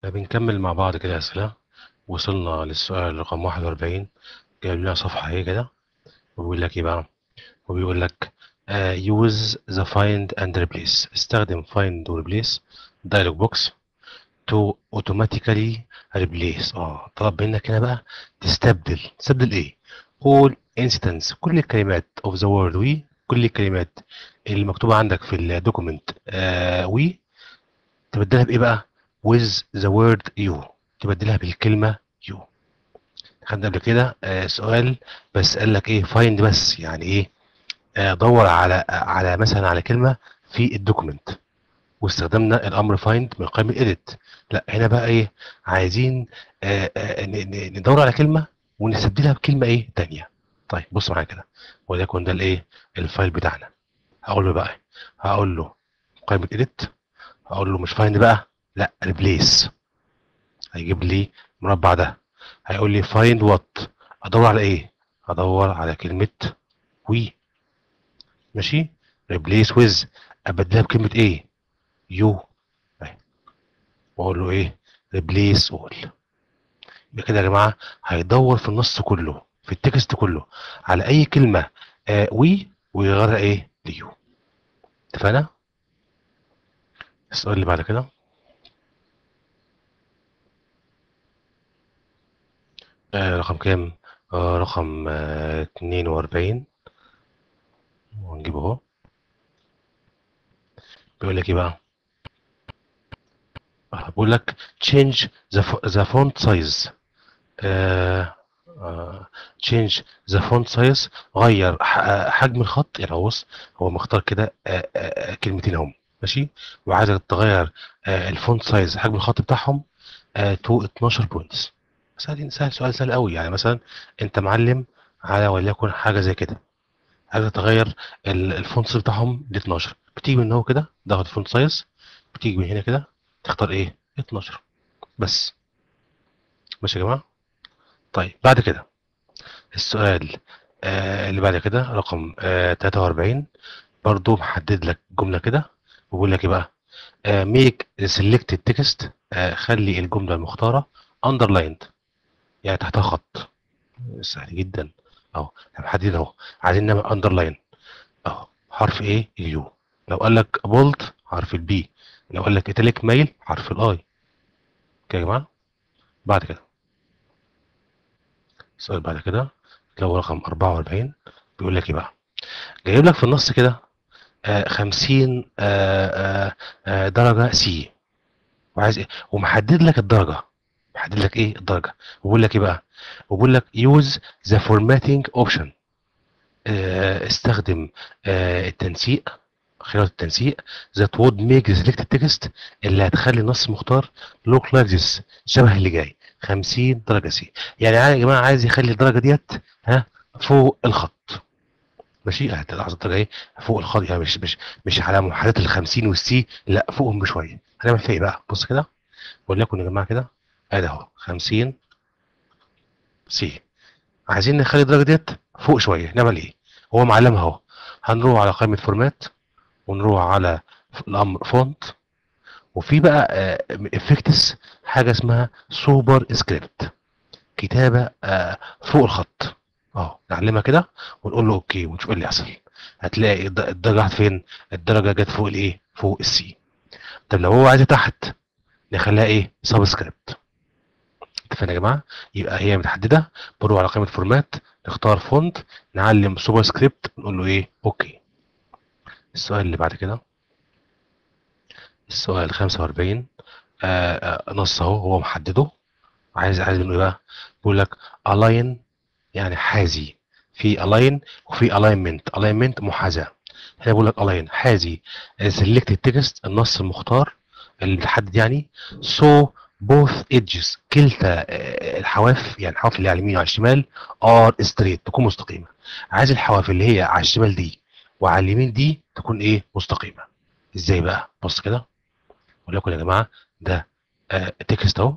بنكمل مع بعض كده أسئلة وصلنا للسؤال رقم 41 جايب لنا صفحة اهي كده وبيقول لك ايه بقى وبيقول لك uh, use the find and replace استخدم find و replace dialog box to automatically replace اه طلب منك هنا بقى تستبدل تستبدل ايه all instance كل الكلمات of the word we كل الكلمات اللي مكتوبة عندك في الدوكيمنت uh, we تبدلها بايه بقى with the word you تبدلها بالكلمة you خدنا قبل كده آه سؤال بس قال لك ايه find بس يعني ايه آه دور على على مثلا على كلمة في الدوكيمنت واستخدمنا الامر find من قائمة edit لا هنا بقى ايه عايزين آه آه ندور على كلمة ونستبدلها بكلمة ايه تانية طيب بص معايا كده وليكن ده الايه الفايل بتاعنا هقول له بقى هقول له قائمة edit هقول له مش find بقى لا replace هيجيب لي المربع ده هيقول لي find what ادور على ايه ادور على كلمة we ماشي replace with ابدلها بكلمة ايه you اهي واقول له ايه replace all يبقى كده يا جماعة هيدور في النص كله في التكست كله على اي كلمة آه we ويغيرها ايه ليو اتفقنا السؤال اللي بعد كده آه رقم كام؟ آه رقم آه 42 ونجيبه اهو بيقول لك ايه بقى؟ بيقول لك change the, the font size آه آه change the font size غير حجم الخط يعني بص هو مختار كده آه آه كلمتين اهم ماشي وعايزك تغير آه الفونت سايز حجم الخط بتاعهم آه تو 12 بوينتس سهل سهل سؤال سهل قوي يعني مثلا انت معلم على وليكن حاجه زي كده عايز تغير الفونت سايز بتاعهم ل 12 بتيجي من هو كده ضغط فونت سايز بتيجي من هنا كده تختار ايه 12 بس ماشي يا جماعه طيب بعد كده السؤال آه اللي بعد كده رقم آه 43 برضو محدد لك جمله كده وبيقول لك ايه بقى آه make selected text آه خلي الجمله المختاره underlined يعني تحتها خط سهل جدا اهو محدد اهو عايزين نعمل اندرلاين اهو حرف ايه اليو لو قال لك بولد حرف البي لو قال لك ايتاليك ميل حرف الاي كده يا جماعه بعد كده السؤال بعد كده اللي هو رقم 44 بيقول لك ايه بقى جايب لك في النص كده آه 50 آه آه درجه سي وعايز ايه ومحدد لك الدرجه محدد لك ايه الدرجه وبقول لك ايه بقى وبقول لك use the formatting option آه استخدم آه التنسيق خيار التنسيق that would make the selected text اللي هتخلي النص المختار look like this شبه اللي جاي 50 درجه سي يعني يا جماعه عايز يخلي الدرجه ديت ها فوق الخط ماشي هتلاحظ الدرجه ايه فوق الخط يعني مش مش مش على محاذاه ال 50 والسي لا فوقهم بشويه هنعمل فيها ايه بقى بص كده وليكن يا جماعه كده ادي اهو 50 سي عايزين نخلي الدرجه ديت فوق شويه نعمل ايه هو معلمها اهو هنروح على قائمه فورمات ونروح على الامر فونت وفي بقى افكتس حاجه اسمها سوبر سكريبت كتابه آه فوق الخط اهو نعلمها كده ونقول له اوكي ونشوف ايه اللي يحصل هتلاقي الدرجه راحت فين الدرجه جت فوق الايه فوق السي طب لو هو عايزها تحت نخليها ايه سبسكريبت اتفقنا يا جماعه يبقى هي متحدده بنروح على قائمه فورمات نختار فونت نعلم سوبر سكريبت نقول له ايه اوكي السؤال اللي بعد كده السؤال 45 آه آه نص اهو هو محدده عايز عايز منه ايه بقى بيقول لك الاين يعني حازي في الاين وفي الاينمنت الاينمنت محاذاه هنا بيقول لك الاين حازي سيلكت التكست النص المختار اللي بتحدد يعني so both edges كلتا الحواف يعني الحواف اللي على اليمين وعلى الشمال are straight تكون مستقيمه عايز الحواف اللي هي على الشمال دي وعلى اليمين دي تكون ايه مستقيمه ازاي بقى بص كده وليكن يا جماعه ده آه تكست اهو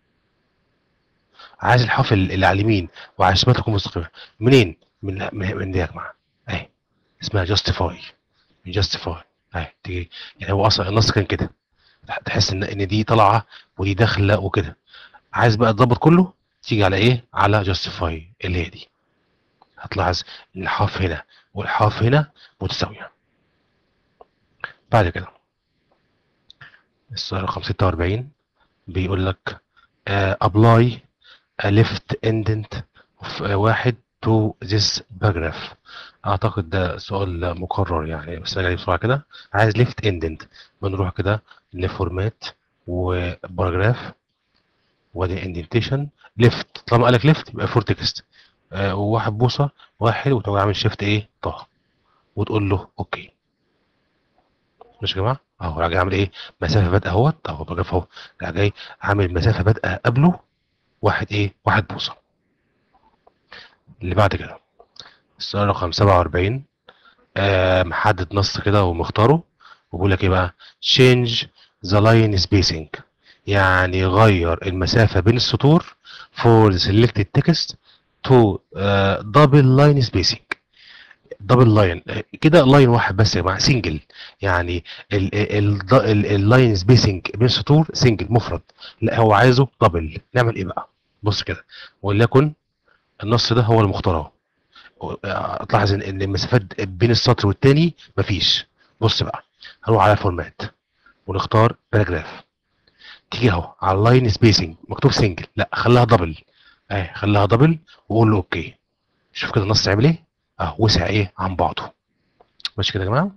عايز الحواف اللي على اليمين وعلى الشمال تكون مستقيمه منين من من, من دي يا جماعه اهي اسمها justify من justify اهي تيجي يعني هو اصلا النص كان كده تحس ان ان دي طالعه ودي داخله وكده عايز بقى تظبط كله تيجي على ايه على جاستيفاي اللي هي دي هتلاحظ ان الحاف هنا والحاف هنا متساويه بعد كده السؤال رقم 46 بيقول لك ابلاي a left indent of واحد to this paragraph اعتقد ده سؤال مكرر يعني بس انا بسرعه كده عايز left indent بنروح كده لفورمات وباراجراف وادي اندنتيشن ليفت طالما قال لك ليفت يبقى فور تكست آه وواحد بوصه واحد وتقوم عامل شيفت ايه طه وتقول له اوكي ماشي يا جماعه اهو راجع عامل ايه مسافه بادئه اهوت اهو باراجراف اهو راجع جاي عامل مسافه بادئه قبله واحد ايه واحد بوصه اللي بعد كده السؤال رقم 47 آه محدد نص كده ومختاره وبيقول لك ايه بقى change the line spacing يعني غير المسافة بين السطور for the selected text to uh, double line spacing دبل لاين كده لاين واحد بس يا جماعه سنجل يعني اللاين سبيسنج بين السطور سنجل مفرد لا هو عايزه دبل نعمل ايه بقى بص كده وليكن النص ده هو المختار اهو تلاحظ ان المسافات بين السطر والتاني مفيش بص بقى هنروح على فورمات ونختار باراجراف تيجي اهو على اللاين سبيسنج مكتوب سنجل لا خليها دبل اهي خليها دبل وقول له اوكي شوف كده النص عامل ايه اهو وسع ايه عن بعضه ماشي كده يا جماعه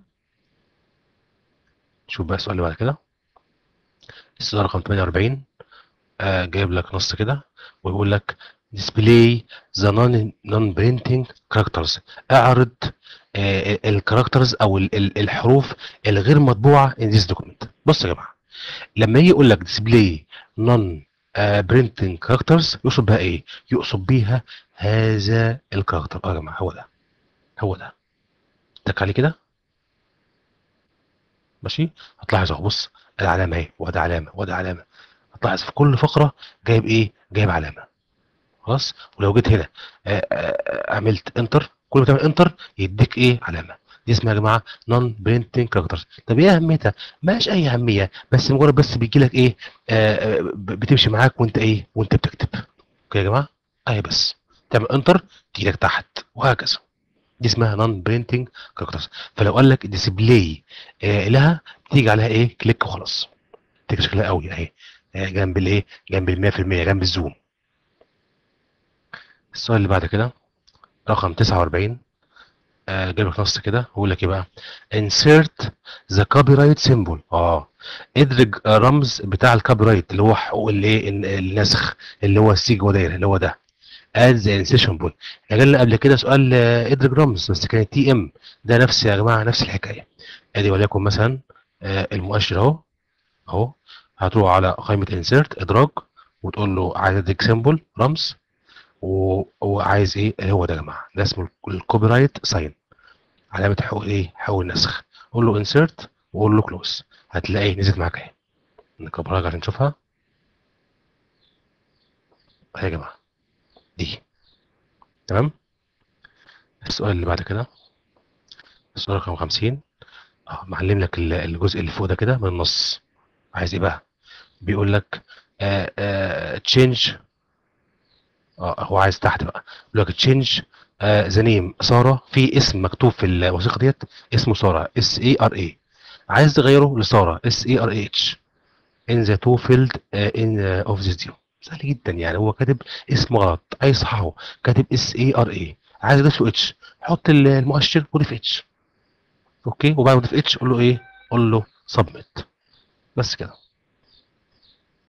شوف بقى السؤال اللي بعد كده السؤال رقم 48 آه جايب لك نص كده ويقول لك display the non non printing characters اعرض آه الكاركترز او ال ال الحروف الغير مطبوعه in this document بص يا جماعه لما يجي يقول لك display non آه printing characters يقصد بها ايه يقصد بيها هذا الكاركتر اه يا جماعه هو ده هو ده تك عليه كده ماشي هتلاحظ اهو بص العلامه اهي وده علامه وده علامه هتلاحظ في كل فقره جايب ايه جايب علامه خلاص ولو جيت هنا آآ آآ عملت انتر كل ما تعمل انتر يديك ايه علامه دي اسمها يا جماعه نون برينتنج كاركترز طب ايه اهميتها مالهاش اي اهميه بس مجرد بس بيجي لك ايه آآ بتمشي معاك وانت ايه وانت بتكتب اوكي يا جماعه اهي بس تعمل انتر تيجي لك تحت وهكذا دي اسمها نون برينتنج كاركترز فلو قال لك ديسبلاي لها تيجي عليها ايه كليك وخلاص تيجي شكلها قوي اهي جنب الايه جنب ال 100% جنب الزوم السؤال اللي بعد كده رقم 49 آه جايب لك نص كده بيقول لك ايه بقى insert the copyright symbol اه ادرج رمز بتاع الكوبي رايت اللي هو حقوق الايه النسخ اللي هو السيج وداير اللي هو ده اد ذا انسيشن بول احنا جالنا قبل كده سؤال ادرج رمز بس كانت تي ام ده نفس يا جماعه نفس الحكايه ادي وليكن مثلا آه المؤشر اهو اهو هتروح على قائمه انسيرت ادراج وتقول له عايز ادرج سيمبل رمز وعايز ايه اللي هو ده يا جماعه ده اسمه الكوبي رايت ساين علامه حقوق ايه حقوق النسخ قول له انسيرت وقول له كلوز هتلاقي نزلت معاك اهي نكبرها عشان نشوفها اهي يا جماعه دي تمام السؤال اللي بعد كده السؤال رقم 50 اه معلم لك الجزء اللي فوق ده كده من النص عايز ايه بقى بيقول لك تشينج اه هو عايز تحت بقى بيقول لك تشينج ذا نيم ساره في اسم مكتوب في الوثيقه ديت اسمه ساره اس اي ار اي عايز تغيره لساره اس اي ار اتش ان ذا تو فيلد ان اوف ذيس ديو سهل جدا يعني هو كاتب اسم غلط عايز يصححه كاتب اس اي ار اي عايز يضيف اتش حط المؤشر وضيف اتش اوكي وبعد ما تضيف اتش قول له ايه قول له سبميت بس كده